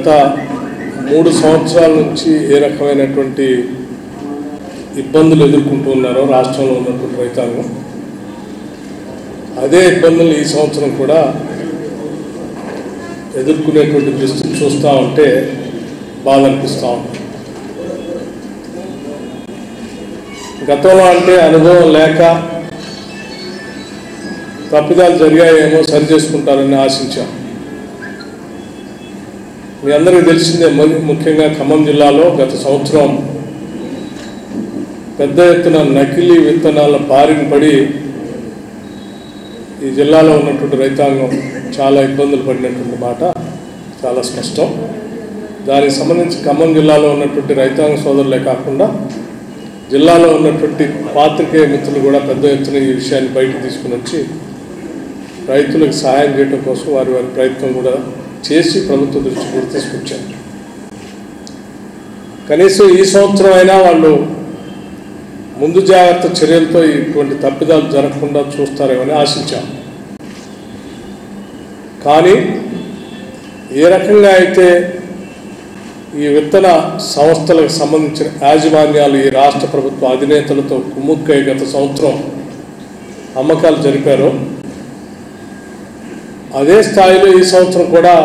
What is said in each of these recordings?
గత మూడు సంవత్సరాల నుంచి ఏ రకమైనటువంటి ఇబ్బందులు ఎదుర్కొంటూ ఉన్నారో రాష్ట్రంలో ఉన్నటువంటి రైతాంగం అదే ఇబ్బందులు ఈ సంవత్సరం కూడా ఎదుర్కొనేటువంటి పరిస్థితి చూస్తూ ఉంటే బాధ అనిపిస్తూ ఉంది గతంలో అంటే అనుభవం లేక తప్పిదాలు జరిగాయేమో సరి చేసుకుంటారని ఆశించాం మీ అందరికీ తెలిసిందే మరి ముఖ్యంగా ఖమ్మం జిల్లాలో గత సంవత్సరం పెద్ద ఎత్తున నకిలీ విత్తనాల బారిన పడి ఈ జిల్లాలో ఉన్నటువంటి రైతాంగం చాలా ఇబ్బందులు పడినటువంటి మాట చాలా స్పష్టం దానికి సంబంధించి ఖమ్మం జిల్లాలో ఉన్నటువంటి రైతాంగ సోదరులే కాకుండా జిల్లాలో ఉన్నటువంటి పాత్రికేయ మిత్రులు కూడా పెద్ద ఎత్తున ఈ విషయాన్ని బయటకు తీసుకుని వచ్చి రైతులకు సహాయం చేయడం కోసం వారి వారి ప్రయత్నం కూడా చేసి ప్రభుత్వ దృష్టి కూడా తీసుకొచ్చారు కనీసం ఈ సంవత్సరం అయినా వాళ్ళు ముందు జాగ్రత్త చర్యలతో ఇటువంటి తప్పిదాలు జరగకుండా చూస్తారేమని ఆశించాం కానీ ఏ రకంగా అయితే ఈ విత్తన సంస్థలకు సంబంధించిన యాజమాన్యాలు ఈ రాష్ట్ర ప్రభుత్వ అధినేతలతో కుమ్ముక్కై గత సంవత్సరం అమ్మకాలు జరిపారో అదే స్థాయిలో ఈ సంవత్సరం కూడా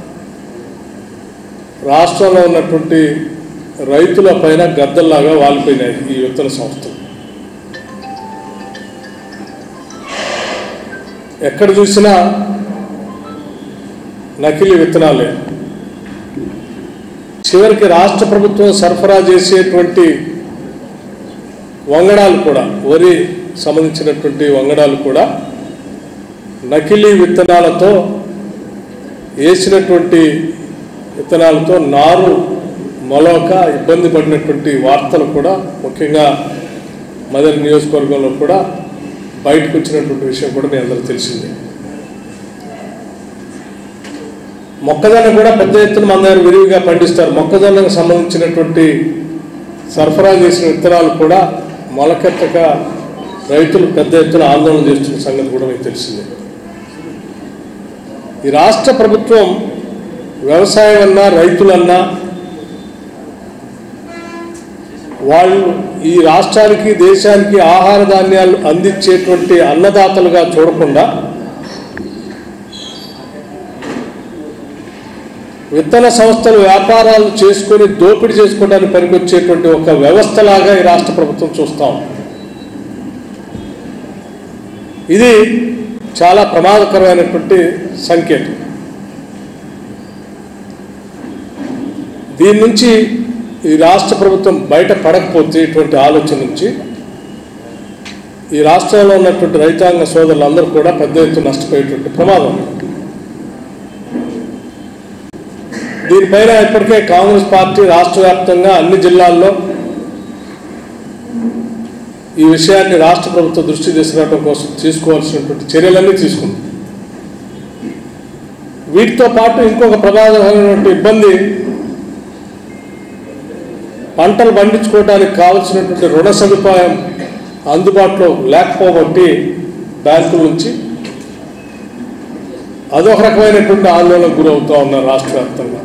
రాష్ట్రంలో ఉన్నటువంటి రైతుల పైన గద్దల్లాగా వాలిపోయినాయి ఈ విత్తన సంస్థలు ఎక్కడ చూసినా నకిలీ విత్తనాలే చివరికి రాష్ట్ర ప్రభుత్వం సరఫరా చేసేటువంటి వంగడాలు కూడా వరి సంబంధించినటువంటి వంగడాలు కూడా నకిలీ విత్తనాలతో వేసినటువంటి విత్తనాలతో నారు మొలక ఇబ్బంది పడినటువంటి వార్తలు కూడా ముఖ్యంగా మదర్ నియోజకవర్గంలో కూడా బయటకు వచ్చినటువంటి విషయం కూడా మీ అందరికీ తెలిసిందే మొక్కజొన్న కూడా పెద్ద ఎత్తున మన దగ్గర విరివిగా పండిస్తారు మొక్కజొన్నకు సంబంధించినటువంటి సరఫరా చేసిన విత్తనాలు కూడా మొలకెత్తక రైతులు పెద్ద ఎత్తున ఆందోళన చేస్తున్న సంగతి కూడా మీకు తెలిసిందే ఈ రాష్ట్ర ప్రభుత్వం వ్యవసాయం అన్నా రైతులన్నా వాళ్ళు ఈ రాష్ట్రానికి దేశానికి ఆహార ధాన్యాలు అందించేటువంటి అన్నదాతలుగా చూడకుండా విత్తన సంస్థలు వ్యాపారాలు చేసుకొని దోపిడీ చేసుకోవడానికి పనికొచ్చేటువంటి ఒక వ్యవస్థలాగా ఈ రాష్ట్ర ప్రభుత్వం చూస్తాం ఇది చాలా ప్రమాదకరమైనటువంటి సంకేతం దీని నుంచి ఈ రాష్ట్ర ప్రభుత్వం బయట పడకపోతే ఇటువంటి ఆలోచన నుంచి ఈ రాష్ట్రంలో ఉన్నటువంటి రైతాంగ సోదరులందరూ కూడా పెద్ద ఎత్తున నష్టపోయేటువంటి ప్రమాదం ఉంది. దీనిపైన ఇప్పటికే కాంగ్రెస్ పార్టీ రాష్ట్ర వ్యాప్తంగా అన్ని జిల్లాల్లో ఈ విషయాన్ని రాష్ట్ర ప్రభుత్వ దృష్టి తీసుకురావడం కోసం తీసుకోవాల్సినటువంటి చర్యలన్నీ తీసుకుంది వీటితో పాటు ఇంకొక ప్రధానమైనటువంటి ఇబ్బంది పంటలు పండించుకోవడానికి కావలసినటువంటి రుణ సదుపాయం అందుబాటులో లేకపోబట్టి బ్యాంకుల నుంచి అదొక రకమైనటువంటి ఆందోళనకు గురవుతూ ఉన్నారు రాష్ట్ర వ్యాప్తంగా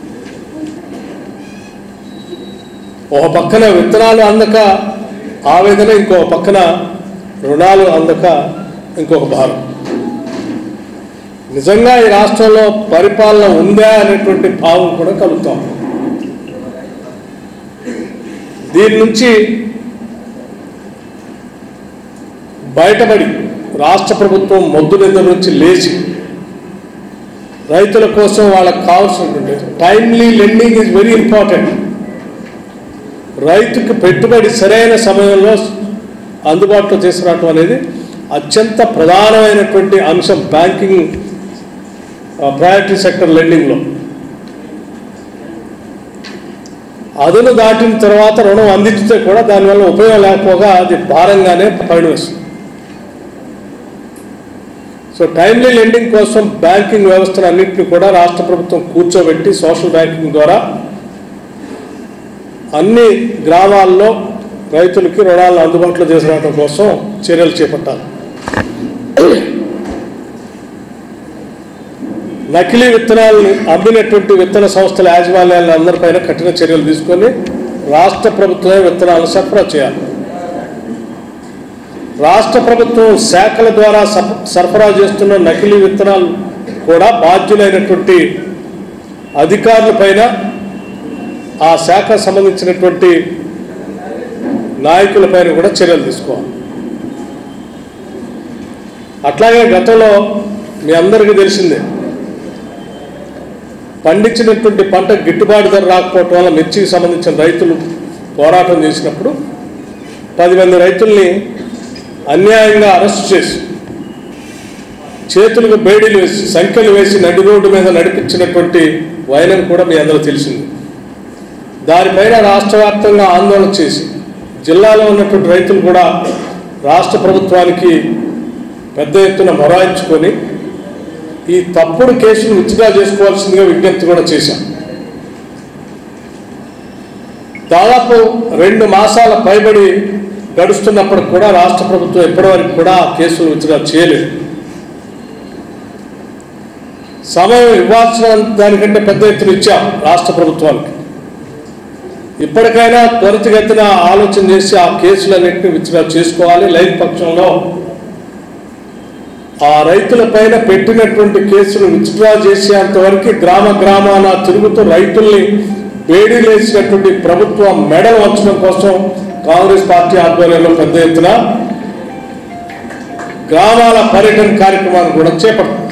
ఒక పక్కన విత్తనాలు అందక ఆవేదన ఇంకో పక్కన రుణాలు అందక ఇంకొక భారం నిజంగా ఈ రాష్ట్రంలో పరిపాలన ఉందా అనేటువంటి భావం కూడా కలుగుతాం దీని నుంచి బయటపడి రాష్ట్ర ప్రభుత్వం మొద్దు నిద్ర నుంచి లేచి రైతుల కోసం వాళ్ళకి కావాల్సినటువంటి timely lending is very important రైతుకు పెట్టుబడి సరైన సమయంలో అందుబాటులో తీసుకురావటం అనేది అత్యంత ప్రధానమైనటువంటి అంశం బ్యాంకింగ్ ప్రయారిటీ సెక్టర్ లెండింగ్లో అదును దాటిన తర్వాత రుణం అందించితే కూడా దానివల్ల ఉపయోగం లేకపోగా అది భారంగానే పరిణమిస్తుంది సో టైమ్లీ లెండింగ్ కోసం బ్యాంకింగ్ వ్యవస్థను అన్నింటినీ కూడా రాష్ట్ర ప్రభుత్వం కూర్చోబెట్టి సోషల్ బ్యాంకింగ్ ద్వారా అన్ని గ్రామాల్లో రైతులకి రుణాలను అందుబాటులో తీసుకురావడం కోసం చర్యలు చేపట్టాలి నకిలీ విత్తనాలను అమ్మినటువంటి విత్తన సంస్థల యాజమాన్యాలను అందరిపైన కఠిన చర్యలు తీసుకొని రాష్ట్ర ప్రభుత్వమే విత్తనాలను సరఫరా చేయాలి రాష్ట్ర ప్రభుత్వం శాఖల ద్వారా సఫ- సరఫరా చేస్తున్న నకిలీ విత్తనాలు కూడా బాధ్యులైనటువంటి అధికారుల పైన ఆ శాఖ సంబంధించినటువంటి నాయకుల పైన కూడా చర్యలు తీసుకోవాలి అట్లాగే గతంలో మీ అందరికీ తెలిసిందే పండించినటువంటి పంట గిట్టుబాటు ధర రాకపోవటం వల్ల మిర్చికి సంబంధించిన రైతులు పోరాటం చేసినప్పుడు పది మంది రైతుల్ని అన్యాయంగా అరెస్ట్ చేసి చేతులకు బేడీలు వేసి సంఖ్యలు వేసి నడి రోడ్డు మీద నడిపించినటువంటి వైనం కూడా మీ అందరూ తెలిసింది దానిపైన రాష్ట్ర వ్యాప్తంగా ఆందోళన చేసి జిల్లాలో ఉన్నటువంటి రైతులు కూడా రాష్ట్ర ప్రభుత్వానికి పెద్ద ఎత్తున మొరాయించుకొని ఈ తప్పుడు కేసును విత్డ్రా చేసుకోవాల్సిందిగా విజ్ఞప్తి కూడా చేశాం దాదాపు రెండు మాసాల పైబడి గడుస్తున్నప్పటికి కూడా రాష్ట్ర ప్రభుత్వం ఇప్పటివరకు కూడా ఆ కేసును విత్డ్రా చేయలేదు సమయం ఇవ్వాల్సిన దానికంటే పెద్ద ఎత్తున ఇచ్చాం రాష్ట్ర ప్రభుత్వానికి ఇప్పటికైనా త్వరితగతిన ఆలోచన చేసి ఆ కేసులన్నింటినీ విత్డ్రా చేసుకోవాలి లేని పక్షంలో ఆ రైతుల పైన పెట్టినటువంటి కేసులు విత్డ్రా చేసేంత వరకు గ్రామ గ్రామాన తిరుగుతూ రైతుల్ని వేడిలేసినటువంటి ప్రభుత్వం మెడలు వంచడం కోసం కాంగ్రెస్ పార్టీ ఆధ్వర్యంలో పెద్ద ఎత్తున గ్రామాల పర్యటన కార్యక్రమాన్ని కూడా చేపడుతుంది